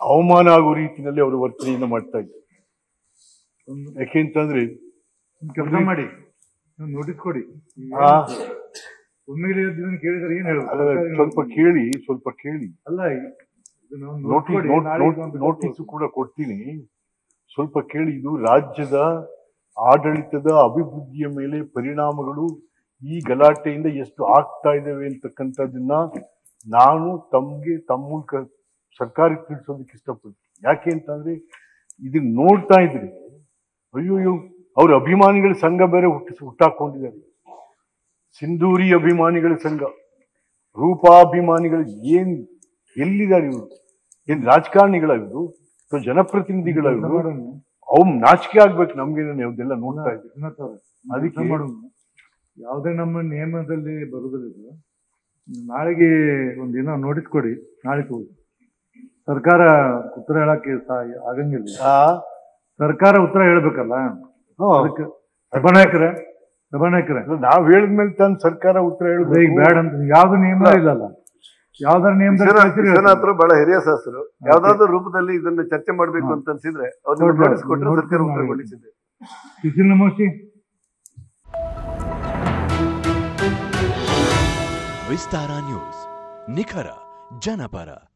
ಅವಮಾನ ಆಗೋ ರೀತಿಯಲ್ಲಿ ಅವರು ವರ್ತನೆಯನ್ನು ಮಾಡ್ತಾ ಇದ್ದಾರೆ ಯಾಕೆಂತಂದ್ರೆ ಒಂದ್ ಕೆಲಸ ಮಾಡಿ ನೋಟಿಸ್ ಕೊಡಿ ಆ, ಒಮ್ಮೆಲೆ ಇದನ್ನ ಕೇಳಿದ್ರೆ ಏನ್ ಹೇಳು ಅಲ್ಲ, ಸ್ವಲ್ಪ ಕೇಳಿ ಸ್ವಲ್ಪ ಕೇಳಿ ಅಲ್ಲ ಇದನ್ನ ಒಂದು note ನೋಟಿಸ್ ಕೊಡಿ, ನೋಟ್- ನಾಳೆಗೆ ನೋಟ್- ಒಂದು ನೋಟಿಸ್ ಕೂಡ ಕೊಡ್ತೀನಿ ಸ್ವಲ್ಪ ಕೇಳಿ ಇದು ರಾಜ್ಯದ ಆಡಳಿತದ ಅಭಿವೃದ್ಧಿಯ ಮೇಲೆ ಪರಿಣಾಮಗಳು ಈ ಗಲಾಟೆಯಿಂದ ಎಷ್ಟು ಆಗ್ತಾ ಇದ್ದಾವೆ ಅಂತಕ್ಕಂಥದ್ದನ್ನ ನಾನು ತಮ್ಗೆ ತಮ್ಮ ಮೂಲಕ ಸರ್ಕಾರಕ್ಕೆ ತಿಳಿಸೋದಕ್ಕೆ ಇಷ್ಟಪಡ್ತೀನಿ ಯಾಕೆ ಅಂತಂದ್ರೆ ಇದನ್ನ ನೋಡ್ತಾ ಇದ್ರೆ ಅಯ್ಯೋ ಅವ್ರ ಅಭಿಮಾನಿಗಳ ಸಂಘ ಬೇರೆ ಹುಟ್ಟಿಸ್ ಹುಟ್ಟಾಕೊಂಡಿದ್ದಾರೆ ಸಿಂಧೂರಿ ಅಭಿಮಾನಿಗಳ ಸಂಘ ರೂಪಾಭಿಮಾನಿಗಳು ಏನ್ ಎಲ್ಲಿದ್ದಾರೆ ಇವರು ಏನ್ ರಾಜಕಾರಣಿಗಳ ಇವರು ಅಥವಾ ಜನಪ್ರತಿನಿಧಿಗಳ ಕೆಲಸ ಇವರು ಮಾಡೋಣ. ಅವ್ ನಾಚಿಕೆ ಆಗ್ಬೇಕು ನಮ್ಗೆ ಅದೆಲ್ಲ ನೋಡ್ತಾ ಇದ್ದೀವಿ ವಿಶ್ವನಾಥ್ ಅವ್ರೆ, ಅದಕ್ಕೆ- ಕೆಲಸ ಮಾಡೋಣ. ಯಾವುದೇ ನಮ್ಮ ನಿಯಮದಲ್ಲಿ ಬರುವುದಿಲ್ಲ ಇದು. ನಾಳೆಗೆ ಒಂದಿನ ನೋಟಿಸ್ ಕೊಡಿ ನಾಳೆ ಹೋಗಿ ಸರ್ಕಾರ ಉತ್ತರ ಹೇಳಕ್ಕೆ ಸಾ- ಆಗಂಗಿಲ್ಲ ಆ, ಸರ್ಕಾರ ಉತ್ತರ ಹೇಳ್ಬೇಕಲ್ಲ ಹಾ. ಅದಕ್ಕೆ ಸಭಾನಾಯಕರೇ ಸಭಾನಾಯಕರೇ ಅದು ನಾವ್ ಹೇಳಿದ್ಮೇಲೆ ತಾನು ಸರ್ಕಾರ ಉತ್ತರ ಈಗ ಹೇಳ್ಬೇಕು ಬೇಡ ಅಂತ ಯಾವ್ದು ನಿಯಮ ಇಲ್ಲಲ್ಲ ಯಾವ್ದಾರ ನಿಯಮದಲ್ಲಿ ವಿಶ್ವನಾಥ್ ಕಳ್ಸಿರಿ ವಿಶ್ವನಾಥ್ರು ಬಹಳ ಹಿರಿಯ ಶಾಸಕರು ಯಾವ್ದಾದ್ರು ರೂಪದಲ್ಲಿ ಇದನ್ನ ಚರ್ಚೆ ಮಾಡ್ಬೇಕು ಅಂತ ಅನ್ಸಿದ್ರೆ ಅವ್ರನ್ನ ನೋಡ್ರಿ, ನೋಟಿಸ್ ಕೊಟ್ಟರೆ ನೋಡ್ರಿ, ಸರ್ಕಾರ ಉತ್ತರ ನೋಡಿ. ಕೊಡಿಸಿದೆ ಸುಶೀಲ್ ನಮೋಶಿ ವಿಸ್ತಾರ ನ್ಯೂಸ್ ನಿಖರ ಜನಪರ